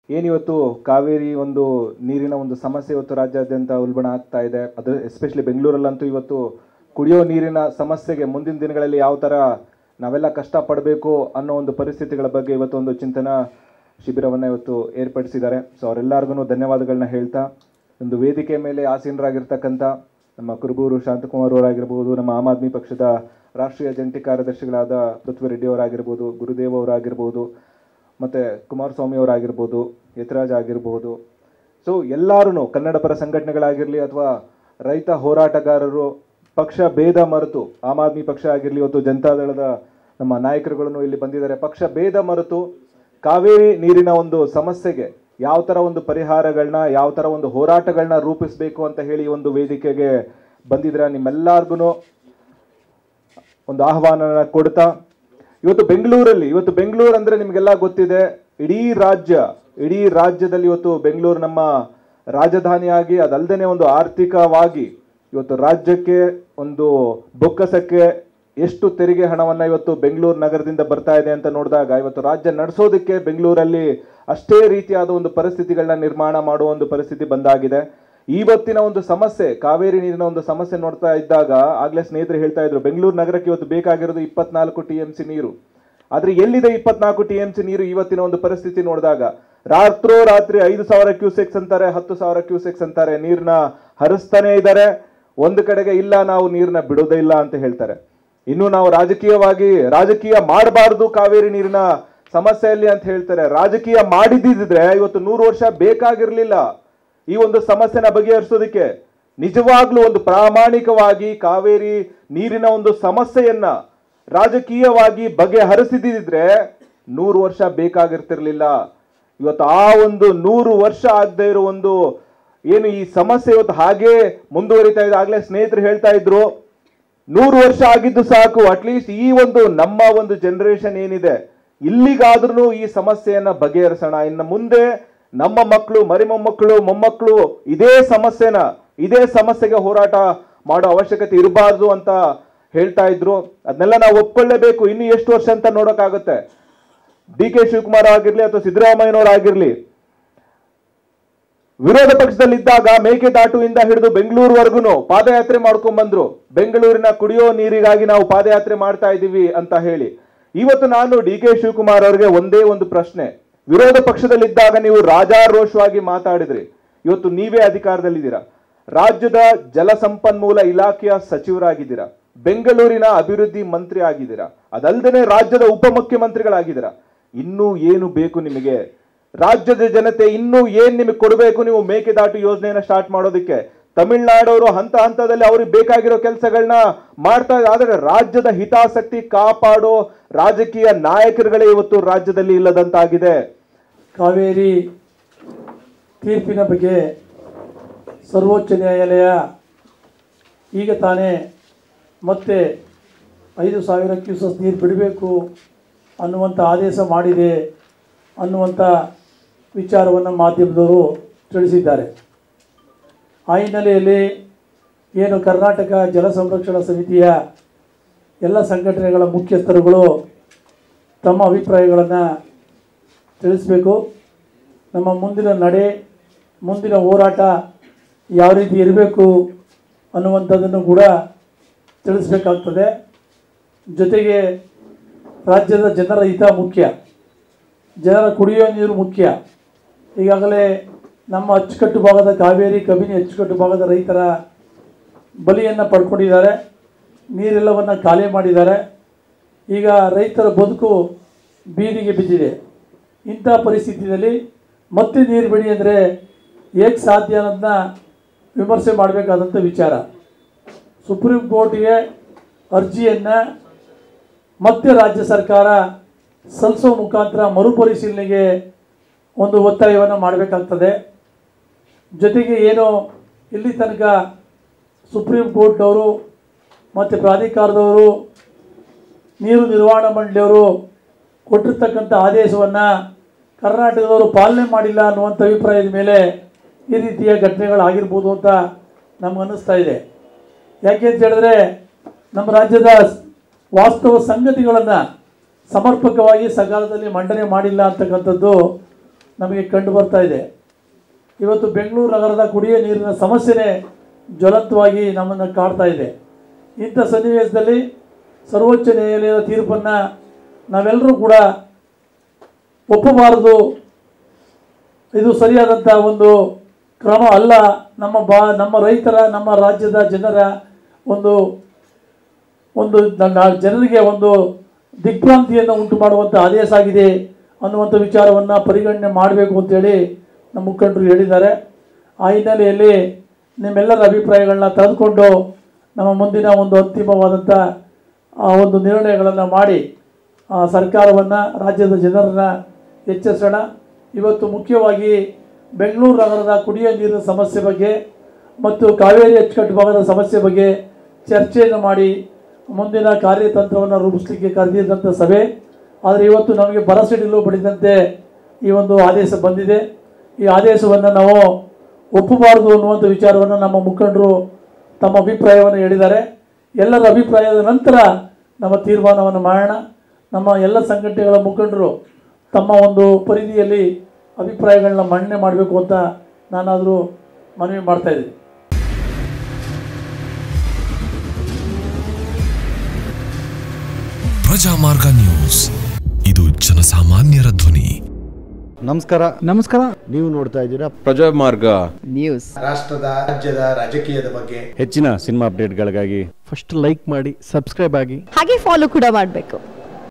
ಏನಿವತ್ತು ಕಾವೇರಿ ಒಂದು ನೀರಿನ ಒಂದು ಸಮಸ್ಯೆ ಇವತ್ತು ರಾಜ್ಯಾದ್ಯಂತ ಉಲ್ಬಣ ಆಗ್ತಾ ಇದೆ ಅದು ಎಸ್ಪೆಷಲಿ ಬೆಂಗಳೂರಲ್ಲಂತೂ ಇವತ್ತು ಕುಡಿಯೋ ನೀರಿನ ಸಮಸ್ಯೆಗೆ ಮುಂದಿನ ದಿನಗಳಲ್ಲಿ ಯಾವ ಥರ ನಾವೆಲ್ಲ ಕಷ್ಟಪಡಬೇಕು ಅನ್ನೋ ಒಂದು ಪರಿಸ್ಥಿತಿಗಳ ಬಗ್ಗೆ ಇವತ್ತು ಒಂದು ಚಿಂತನಾ ಶಿಬಿರವನ್ನು ಇವತ್ತು ಏರ್ಪಡಿಸಿದ್ದಾರೆ ಸೊ ಅವರೆಲ್ಲರಿಗೂ ಧನ್ಯವಾದಗಳನ್ನ ಹೇಳ್ತಾ ಒಂದು ವೇದಿಕೆ ಮೇಲೆ ಆಸೀನರಾಗಿರ್ತಕ್ಕಂಥ ನಮ್ಮ ಕುರುಬೂರು ಶಾಂತಕುಮಾರ್ ಅವರಾಗಿರ್ಬೋದು ನಮ್ಮ ಆಮ್ ಆದ್ಮಿ ಪಕ್ಷದ ರಾಷ್ಟ್ರೀಯ ಜಂಟಿ ಕಾರ್ಯದರ್ಶಿಗಳಾದ ಪೃಥ್ವಿ ರೆಡ್ಡಿ ಅವರಾಗಿರ್ಬೋದು ಗುರುದೇವ್ ಅವರಾಗಿರ್ಬೋದು ಮತ್ತು ಕುಮಾರಸ್ವಾಮಿ ಅವರಾಗಿರ್ಬೋದು ಯತಿರಾಜ್ ಆಗಿರ್ಬೋದು ಸೊ ಎಲ್ಲರೂ ಕನ್ನಡ ಪರ ಸಂಘಟನೆಗಳಾಗಿರಲಿ ಅಥವಾ ರೈತ ಹೋರಾಟಗಾರರು ಪಕ್ಷ ಭೇದ ಮರೆತು ಆಮ್ ಆದ್ಮಿ ಪಕ್ಷ ಆಗಿರಲಿ ಇವತ್ತು ಜನತಾದಳದ ನಮ್ಮ ನಾಯಕರುಗಳನ್ನು ಇಲ್ಲಿ ಬಂದಿದ್ದಾರೆ ಪಕ್ಷ ಭೇದ ಮರೆತು ಕಾವೇರಿ ನೀರಿನ ಒಂದು ಸಮಸ್ಯೆಗೆ ಯಾವ ಥರ ಒಂದು ಪರಿಹಾರಗಳನ್ನ ಯಾವ ಥರ ಒಂದು ಹೋರಾಟಗಳನ್ನ ರೂಪಿಸಬೇಕು ಅಂತ ಹೇಳಿ ಈ ಒಂದು ವೇದಿಕೆಗೆ ಬಂದಿದ್ದೀರಾ ನಿಮ್ಮೆಲ್ಲರಿಗೂ ಒಂದು ಆಹ್ವಾನ ಕೊಡ್ತಾ ಇವತ್ತು ಬೆಂಗಳೂರಲ್ಲಿ ಇವತ್ತು ಬೆಂಗಳೂರು ಅಂದ್ರೆ ನಿಮಗೆಲ್ಲ ಗೊತ್ತಿದೆ ಇಡೀ ರಾಜ್ಯ ಇಡೀ ರಾಜ್ಯದಲ್ಲಿ ಇವತ್ತು ಬೆಂಗಳೂರು ನಮ್ಮ ರಾಜಧಾನಿಯಾಗಿ ಅದಲ್ಲದೆ ಒಂದು ಆರ್ಥಿಕವಾಗಿ ಇವತ್ತು ರಾಜ್ಯಕ್ಕೆ ಒಂದು ಬೊಕ್ಕಸಕ್ಕೆ ಎಷ್ಟು ತೆರಿಗೆ ಹಣವನ್ನ ಇವತ್ತು ಬೆಂಗಳೂರು ನಗರದಿಂದ ಬರ್ತಾ ಇದೆ ಅಂತ ನೋಡಿದಾಗ ಇವತ್ತು ರಾಜ್ಯ ನಡೆಸೋದಕ್ಕೆ ಬೆಂಗಳೂರಲ್ಲಿ ಅಷ್ಟೇ ರೀತಿಯಾದ ಒಂದು ಪರಿಸ್ಥಿತಿಗಳನ್ನ ನಿರ್ಮಾಣ ಮಾಡುವ ಒಂದು ಪರಿಸ್ಥಿತಿ ಬಂದಾಗಿದೆ ಇವತ್ತಿನ ಒಂದು ಸಮಸ್ಯೆ ಕಾವೇರಿ ನೀರಿನ ಒಂದು ಸಮಸ್ಯೆ ನೋಡ್ತಾ ಇದ್ದಾಗ ಆಗ್ಲೇ ಸ್ನೇಹಿತರು ಹೇಳ್ತಾ ಇದ್ರು ಬೆಂಗಳೂರು ನಗರಕ್ಕೆ ಇವತ್ತು ಬೇಕಾಗಿರೋದು ಇಪ್ಪತ್ನಾಲ್ಕು ಟಿ ಎಂ ಸಿ ನೀರು ಆದ್ರೆ ಎಲ್ಲಿದೆ ಇಪ್ಪತ್ನಾಲ್ಕು ಟಿ ಎಂ ಸಿ ನೀರು ಇವತ್ತಿನ ಒಂದು ಪರಿಸ್ಥಿತಿ ನೋಡಿದಾಗ ರಾತ್ರೋ ರಾತ್ರಿ ಐದು ಸಾವಿರ ಕ್ಯೂಸೆಕ್ಸ್ ಅಂತಾರೆ ಹತ್ತು ಸಾವಿರ ಕ್ಯೂಸೆಕ್ಸ್ ಅಂತಾರೆ ನೀರ್ನ ಹರಿಸ್ತಾನೆ ಇದ್ದಾರೆ ಒಂದು ಕಡೆಗೆ ಇಲ್ಲ ನಾವು ನೀರ್ನ ಬಿಡೋದೇ ಇಲ್ಲ ಅಂತ ಹೇಳ್ತಾರೆ ಇನ್ನು ನಾವು ರಾಜಕೀಯವಾಗಿ ರಾಜಕೀಯ ಮಾಡಬಾರದು ಕಾವೇರಿ ನೀರಿನ ಸಮಸ್ಯೆಯಲ್ಲಿ ಅಂತ ಹೇಳ್ತಾರೆ ರಾಜಕೀಯ ಮಾಡಿದ್ದಿದ್ರೆ ಇವತ್ತು ನೂರು ವರ್ಷ ಬೇಕಾಗಿರ್ಲಿಲ್ಲ ಈ ಒಂದು ಸಮಸ್ಯೆನ ಬಗೆಹರಿಸೋದಕ್ಕೆ ನಿಜವಾಗ್ಲೂ ಒಂದು ಪ್ರಾಮಾಣಿಕವಾಗಿ ಕಾವೇರಿ ನೀರಿನ ಒಂದು ಸಮಸ್ಯೆಯನ್ನ ರಾಜಕೀಯವಾಗಿ ಬಗೆಹರಿಸಿದಿದ್ರೆ ನೂರು ವರ್ಷ ಬೇಕಾಗಿರ್ತಿರ್ಲಿಲ್ಲ ಇವತ್ತು ಆ ಒಂದು ನೂರು ವರ್ಷ ಆಗದೆ ಇರೋ ಒಂದು ಏನು ಈ ಸಮಸ್ಯೆ ಇವತ್ತು ಹಾಗೆ ಮುಂದುವರಿತಾ ಇದೆ ಆಗ್ಲೇ ಸ್ನೇಹಿತರು ಹೇಳ್ತಾ ಇದ್ರು ನೂರು ವರ್ಷ ಆಗಿದ್ದು ಸಾಕು ಅಟ್ಲೀಸ್ಟ್ ಈ ಒಂದು ನಮ್ಮ ಒಂದು ಜನರೇಷನ್ ಏನಿದೆ ಇಲ್ಲಿಗಾದ್ರೂ ಈ ಸಮಸ್ಯೆಯನ್ನ ಬಗೆಹರಿಸೋಣ ಇನ್ನು ಮುಂದೆ ನಮ್ಮ ಮಕ್ಕಳು ಮರಿ ಮೊಮ್ಮಕ್ಕಳು ಮೊಮ್ಮಕ್ಕಳು ಇದೇ ಸಮಸ್ಯೆನ ಇದೇ ಸಮಸ್ಯೆಗೆ ಹೋರಾಟ ಮಾಡೋ ಅವಶ್ಯಕತೆ ಇರಬಾರ್ದು ಅಂತ ಹೇಳ್ತಾ ಇದ್ರು ಅದನ್ನೆಲ್ಲ ನಾವು ಒಪ್ಕೊಳ್ಳೇಬೇಕು ಇನ್ನು ಎಷ್ಟು ವರ್ಷ ಅಂತ ನೋಡೋಕ್ಕಾಗುತ್ತೆ ಡಿ ಕೆ ಶಿವಕುಮಾರ್ ಆಗಿರ್ಲಿ ಅಥವಾ ಸಿದ್ದರಾಮಯ್ಯನವರಾಗಿರ್ಲಿ ವಿರೋಧ ಪಕ್ಷದಲ್ಲಿದ್ದಾಗ ಮೇಕೆದಾಟು ಇಂದ ಹಿಡಿದು ಬೆಂಗಳೂರುವರೆಗೂ ಪಾದಯಾತ್ರೆ ಮಾಡ್ಕೊಂಡ್ ಬಂದ್ರು ಬೆಂಗಳೂರಿನ ಕುಡಿಯೋ ನೀರಿಗಾಗಿ ನಾವು ಪಾದಯಾತ್ರೆ ಮಾಡ್ತಾ ಇದ್ದೀವಿ ಅಂತ ಹೇಳಿ ಇವತ್ತು ನಾನು ಡಿ ಕೆ ಶಿವಕುಮಾರ್ ಅವರಿಗೆ ಒಂದೇ ಒಂದು ಪ್ರಶ್ನೆ ವಿರೋಧ ಪಕ್ಷದಲ್ಲಿದ್ದಾಗ ನೀವು ರಾಜಾರೋಷವಾಗಿ ಮಾತಾಡಿದ್ರಿ ಇವತ್ತು ನೀವೇ ಅಧಿಕಾರದಲ್ಲಿದ್ದೀರಾ ರಾಜ್ಯದ ಜಲಸಂಪನ್ಮೂಲ ಇಲಾಖೆಯ ಸಚಿವರಾಗಿದ್ದೀರಾ ಬೆಂಗಳೂರಿನ ಅಭಿವೃದ್ಧಿ ಮಂತ್ರಿ ಆಗಿದ್ದೀರಾ ಅದಲ್ಲದೆ ರಾಜ್ಯದ ಉಪಮುಖ್ಯಮಂತ್ರಿಗಳಾಗಿದ್ದೀರಾ ಇನ್ನೂ ಏನು ಬೇಕು ನಿಮಗೆ ರಾಜ್ಯದ ಜನತೆ ಇನ್ನೂ ಏನ್ ನಿಮಗೆ ಕೊಡಬೇಕು ನೀವು ಮೇಕೆದಾಟು ಯೋಜನೆಯನ್ನ ಸ್ಟಾರ್ಟ್ ಮಾಡೋದಕ್ಕೆ ತಮಿಳ್ನಾಡವರು ಹಂತ ಹಂತದಲ್ಲಿ ಅವ್ರಿಗೆ ಬೇಕಾಗಿರೋ ಕೆಲಸಗಳನ್ನ ಮಾಡ್ತಾ ಇದ್ದಾರೆ. ಆದರೆ ರಾಜ್ಯದ ಹಿತಾಸಕ್ತಿ ಕಾಪಾಡೋ ರಾಜಕೀಯ ನಾಯಕರುಗಳೇ ಇವತ್ತು ರಾಜ್ಯದಲ್ಲಿ ಇಲ್ಲದಂತಾಗಿದೆ ಕಾವೇರಿ ತೀರ್ಪಿನ ಬಗ್ಗೆ ಸರ್ವೋಚ್ಚ ನ್ಯಾಯಾಲಯ ಈಗ ತಾನೇ ಮತ್ತೆ ಐದು ಸಾವಿರ ಕ್ಯೂಸಸ್ ನೀರು ಬಿಡಬೇಕು ಅನ್ನುವಂಥ ಆದೇಶ ಮಾಡಿದೆ ಅನ್ನುವಂಥ ವಿಚಾರವನ್ನು ಮಾಧ್ಯಮದವರು ತಿಳಿಸಿದ್ದಾರೆ ಆ ಹಿನ್ನೆಲೆಯಲ್ಲಿ ಏನು ಕರ್ನಾಟಕ ಜಲ ಸಂರಕ್ಷಣಾ ಸಮಿತಿಯ ಎಲ್ಲ ಸಂಘಟನೆಗಳ ಮುಖ್ಯಸ್ಥರುಗಳು ತಮ್ಮ ಅಭಿಪ್ರಾಯಗಳನ್ನು ತಿಳಿಸಬೇಕು ನಮ್ಮ ಮುಂದಿನ ನಡೆ ಮುಂದಿನ ಹೋರಾಟ ಯಾವ ರೀತಿ ಇರಬೇಕು ಅನ್ನುವಂಥದ್ದನ್ನು ಕೂಡ ತಿಳಿಸ್ಬೇಕಾಗ್ತದೆ ಜೊತೆಗೆ ರಾಜ್ಯದ ಜನರ ಹಿತ ಮುಖ್ಯ ಜನರ ಕುಡಿಯೋ ನೀರು ಮುಖ್ಯ ಈಗಾಗಲೇ ನಮ್ಮ ಅಚ್ಚುಕಟ್ಟು ಭಾಗದ ಕಾವೇರಿ ಕಬಿನಿ ಅಚ್ಚುಕಟ್ಟು ಭಾಗದ ರೈತರ ಬಲಿಯನ್ನು ಪಡ್ಕೊಂಡಿದ್ದಾರೆ ನೀರೆಲ್ಲವನ್ನು ಖಾಲಿ ಮಾಡಿದ್ದಾರೆ ಈಗ ರೈತರ ಬದುಕು ಬೀದಿಗೆ ಬಿದ್ದಿದೆ ಇಂಥ ಪರಿಸ್ಥಿತಿಯಲ್ಲಿ ಮತ್ತೆ ನೀರು ಬಿಡಿ ಅಂದರೆ ಹೇಗೆ ಸಾಧ್ಯ ಅನ್ನೋದನ್ನ ವಿಮರ್ಶೆ ಮಾಡಬೇಕಾದಂಥ ವಿಚಾರ ಸುಪ್ರೀಂ ಕೋರ್ಟ್ಗೆ ಅರ್ಜಿಯನ್ನು ಮತ್ತೆ ರಾಜ್ಯ ಸರ್ಕಾರ ಸಲ್ಲಿಸೋ ಮುಖಾಂತರ ಮರುಪರಿಶೀಲನೆಗೆ ಒಂದು ಒತ್ತಾಯವನ್ನು ಮಾಡಬೇಕಾಗ್ತದೆ ಜೊತೆಗೆ ಏನು ಇಲ್ಲಿ ತನಕ ಸುಪ್ರೀಂ ಕೋರ್ಟ್ನವರು ಮತ್ತು ಪ್ರಾಧಿಕಾರದವರು ನೀರು ನಿರ್ವಹಣಾ ಮಂಡಳಿಯವರು ಕೊಟ್ಟಿರ್ತಕ್ಕಂಥ ಆದೇಶವನ್ನು ಕರ್ನಾಟಕದವರು ಪಾಲನೆ ಮಾಡಿಲ್ಲ ಅನ್ನುವಂಥ ಅಭಿಪ್ರಾಯದ ಮೇಲೆ ಈ ರೀತಿಯ ಘಟನೆಗಳಾಗಿರ್ಬೋದು ಅಂತ ನಮ್ಗೆ ಅನ್ನಿಸ್ತಾ ಇದೆ ಯಾಕೆ ಅಂತ ಹೇಳಿದ್ರೆ ನಮ್ಮ ರಾಜ್ಯದ ವಾಸ್ತವ ಸಂಗತಿಗಳನ್ನು ಸಮರ್ಪಕವಾಗಿ ಸಕಾಲದಲ್ಲಿ ಮಂಡನೆ ಮಾಡಿಲ್ಲ ಅಂತಕ್ಕಂಥದ್ದು ನಮಗೆ ಕಂಡು ಬರ್ತಾ ಇದೆ ಇವತ್ತು ಬೆಂಗಳೂರು ನಗರದ ಕುಡಿಯುವ ನೀರಿನ ಸಮಸ್ಯೆನೇ ಜ್ವಲಂತವಾಗಿ ನಮ್ಮನ್ನು ಕಾಡ್ತಾ ಇದೆ ಇಂಥ ಸನ್ನಿವೇಶದಲ್ಲಿ ಸರ್ವೋಚ್ಚ ನ್ಯಾಯಾಲಯದ ತೀರ್ಪನ್ನು ನಾವೆಲ್ಲರೂ ಕೂಡ ಒಪ್ಪಬಾರದು ಇದು ಸರಿಯಾದಂಥ ಒಂದು ಕ್ರಮ ಅಲ್ಲ ನಮ್ಮ ಬಾ ನಮ್ಮ ರೈತರ ನಮ್ಮ ರಾಜ್ಯದ ಜನರ ಒಂದು ಒಂದು ನನ್ನ ಜನರಿಗೆ ಒಂದು ದಿಗ್ಭ್ರಾಂತಿಯನ್ನು ಉಂಟು ಮಾಡುವಂಥ ಆದೇಶ ಆಗಿದೆ ಅನ್ನುವಂಥ ವಿಚಾರವನ್ನು ಪರಿಗಣನೆ ಮಾಡಬೇಕು ಅಂತೇಳಿ ನಮ್ಮ ಮುಖಂಡರು ಹೇಳಿದ್ದಾರೆ ಆ ಹಿನ್ನೆಲೆಯಲ್ಲಿ ನಿಮ್ಮೆಲ್ಲರ ಅಭಿಪ್ರಾಯಗಳನ್ನ ತೆಗೆದುಕೊಂಡು ನಮ್ಮ ಮುಂದಿನ ಒಂದು ಅಂತಿಮವಾದಂಥ ಆ ಒಂದು ನಿರ್ಣಯಗಳನ್ನು ಮಾಡಿ ಆ ಸರ್ಕಾರವನ್ನು ರಾಜ್ಯದ ಜನರನ್ನ ಎಚ್ಚರಿಸೋಣ ಇವತ್ತು ಮುಖ್ಯವಾಗಿ ಬೆಂಗಳೂರು ನಗರದ ಕುಡಿಯುವ ನೀರಿನ ಸಮಸ್ಯೆ ಬಗ್ಗೆ ಮತ್ತು ಕಾವೇರಿ ಅಚ್ಚುಕಟ್ಟು ಭಾಗದ ಸಮಸ್ಯೆ ಬಗ್ಗೆ ಚರ್ಚೆಯನ್ನು ಮಾಡಿ ಮುಂದಿನ ಕಾರ್ಯತಂತ್ರವನ್ನು ರೂಪಿಸಲಿಕ್ಕೆ ಕರೆದಿದ್ದಂಥ ಸಭೆ ಆದರೆ ಇವತ್ತು ನಮಗೆ ಬರಸಿಡಿಲು ಬಡಿದಂತೆ ಈ ಒಂದು ಆದೇಶ ಬಂದಿದೆ ಈ ಆದೇಶವನ್ನು ನಾವು ಒಪ್ಪಬಾರದು ಅನ್ನುವಂಥ ವಿಚಾರವನ್ನು ನಮ್ಮ ಮುಖಂಡರು ತಮ್ಮ ಅಭಿಪ್ರಾಯವನ್ನು ಹೇಳಿದ್ದಾರೆ ಎಲ್ಲರ ಅಭಿಪ್ರಾಯದ ನಂತರ ನಮ್ಮ ತೀರ್ಮಾನವನ್ನು ಮಾಡೋಣ ನಮ್ಮ ಎಲ್ಲ ಸಂಘಟನೆಗಳ ಮುಖಂಡರು ತಮ್ಮ ಒಂದು ಪರಿಧಿಯಲ್ಲಿ ಅಭಿಪ್ರಾಯಗಳನ್ನ ಮಂಡನೆ ಮಾಡಬೇಕು ಅಂತ ನಾನಾದರೂ ಮನವಿ ಮಾಡ್ತಾ ಇದ್ದೀನಿ ಪ್ರಜಾಮಾರ್ಗ ನ್ಯೂಸ್ ಇದು ಜನಸಾಮಾನ್ಯರ ಧ್ವನಿ ನಮಸ್ಕಾರ ನಮಸ್ಕಾರ ನೀವು ನೋಡ್ತಾ ಇದ್ದೀರಾ ಪ್ರಜಾಮಾರ್ಗ ನ್ಯೂಸ್ ರಾಷ್ಟ್ರದ ರಾಜ್ಯದ ರಾಜಕೀಯದ ಬಗ್ಗೆ ಹೆಚ್ಚಿನ ಸಿನಿಮಾ ಅಪ್ಡೇಟ್ಗಳಿಗಾಗಿ ಫಸ್ಟ್ ಲೈಕ್ ಮಾಡಿ ಸಬ್ಸ್ಕ್ರೈಬ್ ಆಗಿ ಹಾಗೆ ಫಾಲೋ ಕೂಡ ಮಾಡಬೇಕು